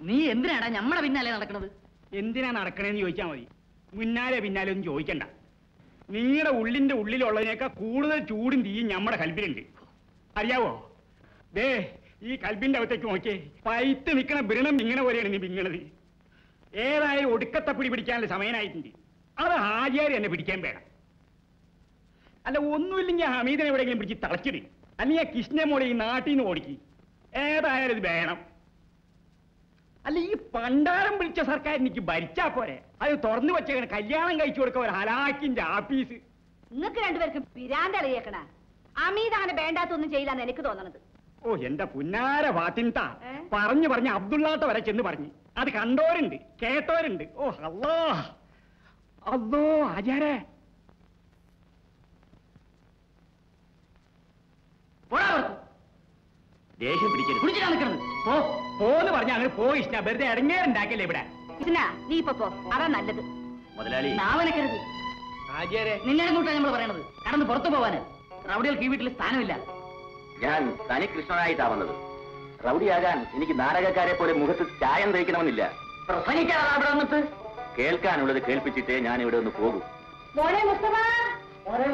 നീ എന്തിനാടാ ഞമ്മടെ പിന്നാലെ നടക്കണത് എന്തിനാ നടക്കണേന്ന് ചോദിച്ചാൽ മതി മുന്നാലെ പിന്നാലെ ഒന്നും ചോദിക്കണ്ട നിങ്ങളുടെ ഉള്ളിന്റെ ഉള്ളിലുള്ളതിനേക്കാൾ കൂടുതൽ ചൂടും തീയും നമ്മുടെ കൽബിലുണ്ട് അറിയാവോ ദേ ഈ കൽബിന്റെ അകത്തേക്ക് നോക്കിയേ പൈത്ത് നിൽക്കണ ബിരണം ഇങ്ങനെ പോലെയാണ് നീ പിങ്ങണത് ഏതായാലും ഒടുക്കത്തെ പിടി പിടിക്കാനുള്ള സമയനായിട്ടുണ്ട് അത് ഹാജിയാർ എന്നെ പിടിക്കാൻ വേണം അല്ല ഒന്നുമില്ലെങ്കിൽ ഹമീദിനെ എവിടെയെങ്കിലും പിടിച്ച് തളച്ചിട് അല്ലെങ്കിൽ ആ കൃഷ്ണമോളെ ഈ നാട്ടിൽ നിന്ന് ഓടിക്ക് ഏതായാലും ഇത് വേണം അല്ല ഈ പണ്ടാരം വിളിച്ച സർക്കാർ എനിക്ക് ഭരിച്ചാ പോരെ അത് തുറന്നു വെച്ചേക്കണ കല്യാണം കഴിച്ചു കൊടുക്ക ഒരു ഹലാക്കിന്റെ ആഫീസ് നിങ്ങൾക്ക് രണ്ടുപേർക്കും പിരാന്ത് അറിയേക്കണ അമീത് അങ്ങനെ വേണ്ടാത്തൊന്നും ചെയ്യില്ലെന്ന് എനിക്ക് തോന്നണത് ഓ എന്റെ പുന്നാര ഫാത്തിൻത ഏ? പറഞ്ഞു പറഞ്ഞ് അബ്ദുള്ളാത്ത വരെ ചെന്ന് പറഞ്ഞു അത് കണ്ടോരുണ്ട് കേട്ടോരുണ്ട് ഓ അല്ലോ അല്ലോ ആചാരേ പോടാ പുറത്ത്. ദേഷ്യം പിടിക്കരുത് കുടിച്ചിട്ടാ നിൽക്കണത് പോ പോന്ന് പറഞ്ഞ അങ്ങനെ പോ ഇഷ്ട വെറുതെ ഇറങ്ങേറുണ്ടാക്കല്ലേ ഇവിടെ കൃഷ്ണ നീ ഇപ്പൊ പോ അതാ നല്ലത് മുതലാളി നാവനക്കരുത് ആചാരേ നിന്നെ കൂട്ടാ നമ്മൾ പറയണത് കടന്ന് പുറത്തു പോവാന് റൗഡികൾക്ക് ഈ വീട്ടിൽ സ്ഥാനമില്ല ഞാൻ തനി കൃഷ്ണനായിട്ടാ വന്നത് റൗഡിയാകാൻ എനിക്ക് നാടകക്കാരെ പോലെ മുഖത്ത് ചായം തേക്കണമെന്നില്ല പ്രസംഗിക്കാതെ അവിടെ വന്നിട്ട് കേൾക്കാനുള്ളത് കേൾപ്പിച്ചിട്ടേ ഞാൻ ഇവിടെ ഒന്ന് പോകും മോനെ മുസ്തഫ മോനെ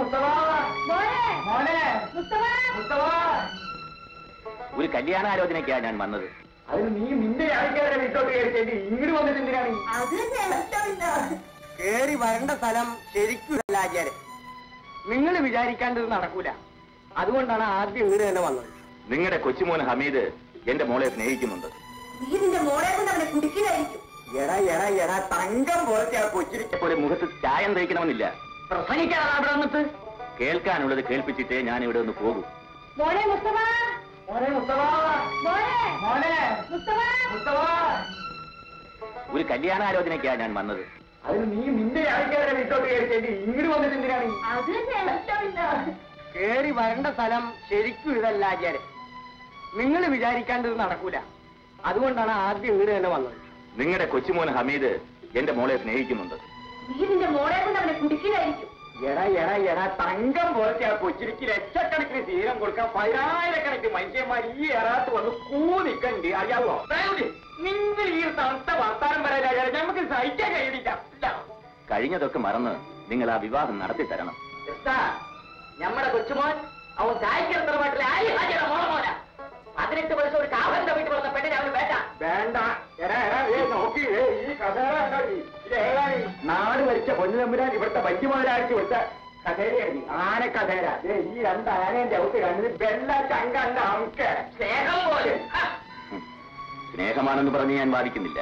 മുസ്തഫ ഒരു കല്യാണാലോചനയ്ക്കാ ഞാൻ വന്നത് അതിന് നീ നിന്റെ ആൾക്കാരെ വീട്ടോട്ട് കയറിച്ചേണ്ടി ഇങ്ങോട്ട് വന്നിട്ട് എന്തിനാണ് അത് ഇഷ്ടമില്ല കേറി വരേണ്ട സ്ഥലം ശരിക്കും ആചാര്യ നിങ്ങൾ വിചാരിക്കാണ്ടത് നടക്കൂല അതുകൊണ്ടാണ് ആദ്യം ഇങ്ങോട്ട് തന്നെ വന്നത് നിങ്ങളുടെ കൊച്ചുമോൻ ഹമീദ് എന്റെ മോളെ സ്നേഹിക്കുന്നുണ്ട് നീ നിന്റെ മോളെ കൊണ്ട് അവനെ കുടിക്കില്ലായിരിക്കും എടാ എടാ എടാ തങ്കം പോലത്തെ ആ കൊച്ചിരി പോലെ മുഖത്ത് ചായം തേക്കണമെന്നില്ല പ്രസംഗിക്കാതെ അവിടെ വന്നിട്ട് കേൾക്കാനുള്ളത് കേൾപ്പിച്ചിട്ടേ ഞാൻ ഇവിടെ ഒന്ന് പോകും മോനെ മുസ്തഫ മോനെ മുസ്തഫ മോനെ മോനെ മുസ്തഫ മുസ്തഫ ഒരു കല്യാണാലോചനയ്ക്കാ ഞാൻ വന്നത് അതിന് നീ നിന്റെ ആൾക്കാരെ വീട്ടോട്ട് കയറിച്ചേണ്ടി ഇങ്ങോട്ട് വന്നിട്ട് എന്തിനാണ് അത് ഇഷ്ടമില്ല കേറി വരേണ്ട സ്ഥലം ശരിക്കും ഇതല്ല ആചാര്യ നിങ്ങൾ വിചാരിക്കാണ്ടത് നടക്കൂല അതുകൊണ്ടാണ് ആദ്യം ഇങ്ങോട്ട് തന്നെ വന്നത് നിങ്ങളുടെ കൊച്ചുമോൻ ഹമീദ് എന്റെ മോളെ സ്നേഹിക്കുന്നുണ്ട് നീ നിന്റെ മോളെ കൊണ്ട് അവനെ കുടിക്കില്ലായിരിക്കും എടാ എടാ എടാ തങ്കം പോലത്തെ ആ കൊച്ചിരിക്ക് ലക്ഷക്കണക്കിന് തീരം കൊടുക്കാൻ പതിനായിരക്കണക്കിന് മനുഷ്യന്മാർ ഈ എറാത്ത് വന്ന് കൂന്നിക്കണ്ട് അറിയാവോ ദയവുചെയ്ത് നിങ്ങൾ ഈ തണുത്ത വർത്താനം പറയാൻ നമുക്ക് സഹിക്കാൻ കഴിയില്ല ഇല്ല. കഴിഞ്ഞതൊക്കെ മറന്ന് നിങ്ങൾ ആ വിവാഹം നടത്തി തരണം നമ്മുടെ കൊച്ചുമോൻ അവൻ ചായക്കത്ര വീട്ടിലെ ആയി ഹാജിയുടെ മോളെ മോന പതിനെട്ട് വയസ്സ് ഒരു കാവന്റെ വീട്ടിൽ വന്ന പെണ്ണിനെ അവന് വേണ്ട വേണ്ട എടാ എടാ ഏ നോക്കി ഏ, ഈ കഥേര കണ്ടോ നീ? ഇത് ഏതാണ് ഈ നാട് ഭരിച്ച പൊന്നുതമ്പുരാൻ ഇവിടുത്തെ വല്യ മുതലാളിക്ക് വിട്ട കഥേരയാണ് ആന കഥേര ദേ, ഈ രണ്ട് ആനേന്റെ ഔട്ട് കണ്ടത് വെള്ള ചങ്കണ്ട അങ്ക സ്നേഹം പോലെ ഹ. ഉം. സ്നേഹമാണെന്ന് പറഞ്ഞ് ഞാൻ വാദിക്കുന്നില്ല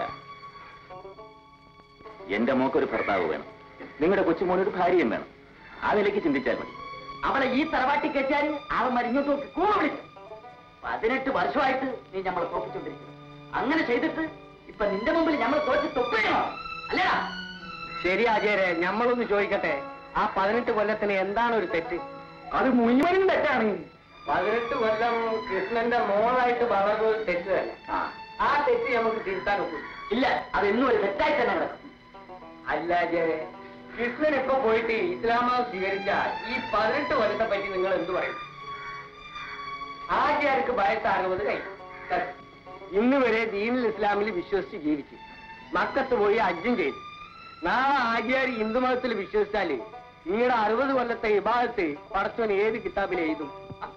എന്റെ മോക്കൊരു ഭർത്താവ് വേണം നിങ്ങളുടെ കൊച്ചുമോനൊരു ഭാര്യയും വേണം ആ നിലയ്ക്ക് ചിന്തിച്ചാൽ മതി അവളെ ഈ തറവാട്ടി കെട്ടിയാൽ അവൻ മരിഞ്ഞോട്ട് നോക്കി കൂടെ വിളിക്കും പതിനെട്ട് വർഷമായിട്ട് നീ നമ്മളെ തോപ്പിച്ചോണ്ടിരിക്കുന്നു അങ്ങനെ ചെയ്തിട്ട് ഇപ്പൊ നിന്റെ മുമ്പിൽ നമ്മൾ തോറ്റ് തൊപ്പിടണോ അല്ലേടാ ശരി ആചാര്യ ഞമ്മളൊന്ന് ചോദിക്കട്ടെ ആ പതിനെട്ട് കൊല്ലത്തിന് എന്താണ് ഒരു തെറ്റ് അത് മുഴുവനും തെറ്റാണ് പതിനെട്ട് കൊല്ലം കൃഷ്ണന്റെ മോളായിട്ട് വളർന്നത് തെറ്റ് തന്നെ ആ ആ തെറ്റ് നമുക്ക് തിരുത്താൻ ഒക്കും ഇല്ല അതെന്നും ഒരു തെറ്റായി തന്നെ കിടക്കും അല്ല ആചാര്യ കൃഷ്ണൻ ഇപ്പൊ പോയിട്ട് ഇസ്ലാം മതം സ്വീകരിച്ച ഈ പതിനെട്ട് കൊല്ലത്തെ പറ്റി നിങ്ങൾ എന്ത് പറയും ആചാര്യക്ക് വയസ്സ് അറുപത് കഴിഞ്ഞു ഇന്ന് വരെ ദീനിൽ ഇസ്ലാമിൽ വിശ്വസിച്ച് ജീവിച്ചു മക്കത്ത് പോയി അജ്ജും ചെയ്തു നാളെ ആചാര്യ ഹിന്ദു മതത്തിൽ വിശ്വസിച്ചാല് നിങ്ങളുടെ അറുപത് കൊല്ലത്തെ വിഭാഗത്ത് പടച്ചവൻ ഏത് കിതാബിൽ എഴുതും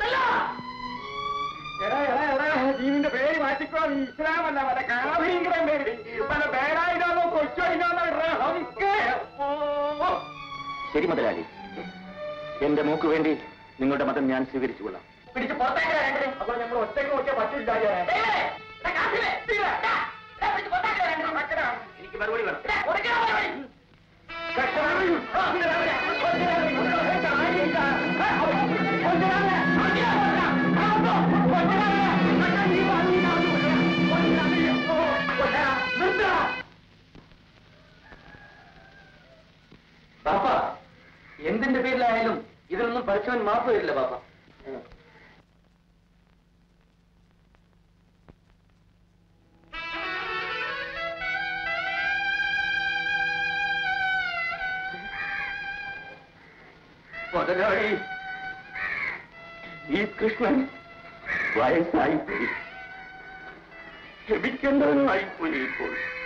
എടാ എടാ എടാ ജീവന്റെ പേര് മാറ്റിക്കോ നീ ഇസ്ലാമല്ല വല്ല കാഭീങ്കരം പേര് പല പേരായിട്ടാണോ കൊച്ചുവായിട്ടാണോ ശരി മുതലാളി എന്റെ മോക്ക് വേണ്ടി നിങ്ങളുടെ മതം ഞാൻ സ്വീകരിച്ചു കൊള്ളാം പിടിച്ച് പുറത്തേക്കിടാ രണ്ടിനെ. അപ്പൊ നമ്മൾ ഒറ്റയ്ക്ക് നോക്കിയാൽ പറ്റില്ല ദൈവമേ, ഇതാ കാശില്ലേ? ഇതാ, ഇതാ പിടിച്ച് പുറത്തേക്കിടാ രണ്ടിനെ. എനിക്ക് മറുപടി വേണം ഇതാ, കൊടുക്കണ മറുപടി. ബാപ്പ എന്തിന്റെ പേരിലായാലും ഇതിനൊന്നും പഠിച്ചവൻ മാപ്പ് തരില്ല ബാപ്പ മുതലാളി ഈ കൃഷ്ണൻ വയസ്സായി പോയി ക്ഷമിക്കേണ്ടവനുമായി പോയി ഇപ്പോൾ